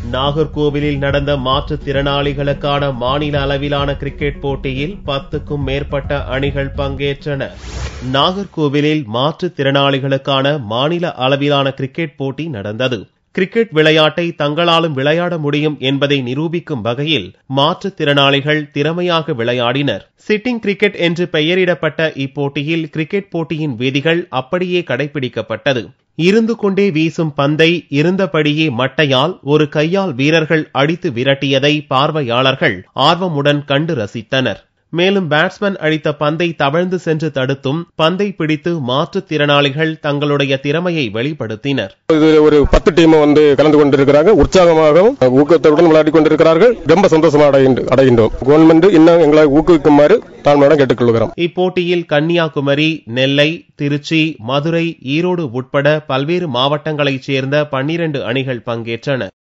நாகர்கோவிலில் நடந்த மாற்றுத்திறனாளிகளுக்கான மாநில அளவிலான கிரிக்கெட் போட்டியில் பத்துக்கும் மேற்பட்ட அணிகள் பங்கேற்றன நாகர்கோவிலில் மாற்றுத்திறனாளிகளுக்கான மாநில அளவிலான கிரிக்கெட் போட்டி நடந்தது கிரிக்கெட் விளையாட்டை தங்களாலும் விளையாட முடியும் என்பதை நிரூபிக்கும் வகையில் மாற்றுத்திறனாளிகள் திறமையாக விளையாடினர் சிட்டிங் கிரிக்கெட் என்று பெயரிடப்பட்ட இப்போட்டியில் கிரிக்கெட் போட்டியின் விதிகள் அப்படியே கடைபிடிக்கப்பட்டது இருந்து கொண்டே வீசும் பந்தை இருந்தபடியே மட்டையால் ஒரு கையால் வீரர்கள் அடித்து விரட்டியதை பார்வையாளர்கள் ஆர்வமுடன் கண்டு ரசித்தனர் மேலும் பேட்ஸ்மேன் அடித்த பந்தை தவழ்ந்து சென்று தடுத்தும் பந்தை பிடித்து மாற்றுத்திறனாளிகள் தங்களுடைய திறமையை வெளிப்படுத்தினர் இது ஒரு பத்து டீம் வந்து கலந்து கொண்டிருக்கிறாங்க உற்சாகமாகவும் ஊக்கத்துடன் விளையாடி கொண்டிருக்கிறார்கள் ரொம்ப சந்தோஷமா அடைகின்ற- அடைகின்றோம் கவர்மெண்ட் இன்னும் எங்களை ஊக்குவிக்குமாறு தாழ்மையுடன் கேட்டுக்கொள்கிறோம் இப்போட்டியில் கன்னியாகுமரி நெல்லை திருச்சி மதுரை ஈரோடு உட்பட பல்வேறு மாவட்டங்களைச் சேர்ந்த பன்னிரண்டு அணிகள் பங்கேற்றன